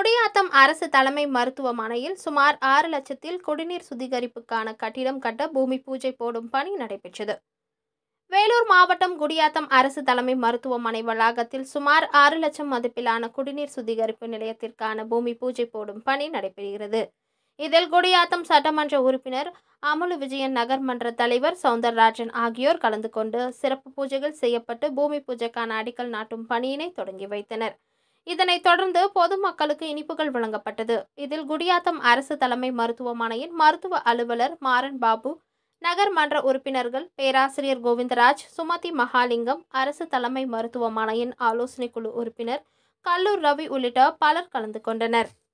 குடியாத்தம் அரசு தலைமை மருத்துவமனையில் சுமார் ஆறு லட்சத்தில் குடிநீர் சுத்திகரிப்புக்கான கட்டிடம் கட்ட பூமி பூஜை போடும் பணி நடைபெற்றது வேலூர் மாவட்டம் குடியாத்தம் அரசு தலைமை மருத்துவமனை வளாகத்தில் சுமார் ஆறு லட்சம் மதிப்பிலான குடிநீர் சுத்திகரிப்பு நிலையத்திற்கான பூமி பூஜை போடும் பணி நடைபெறுகிறது இதில் குடியாத்தம் சட்டமன்ற உறுப்பினர் அமுலு விஜயன் நகர்மன்ற தலைவர் சவுந்தரராஜன் ஆகியோர் கலந்து கொண்டு சிறப்பு பூஜைகள் செய்யப்பட்டு பூமி பூஜைக்கான அடிக்கல் நாட்டும் பணியினை தொடங்கி வைத்தனர் இதனைத் தொடர்ந்து பொதுமக்களுக்கு இனிப்புகள் வழங்கப்பட்டது இதில் குடியாத்தம் அரசு தலைமை மருத்துவமனையின் மருத்துவ அலுவலர் மாறன் பாபு நகர் மன்ற உறுப்பினர்கள் பேராசிரியர் கோவிந்தராஜ் சுமதி மகாலிங்கம் அரசு தலைமை மருத்துவமனையின் ஆலோசனை குழு உறுப்பினர் கல்லூர் ரவி உள்ளிட்ட பலர் கலந்து கொண்டனர்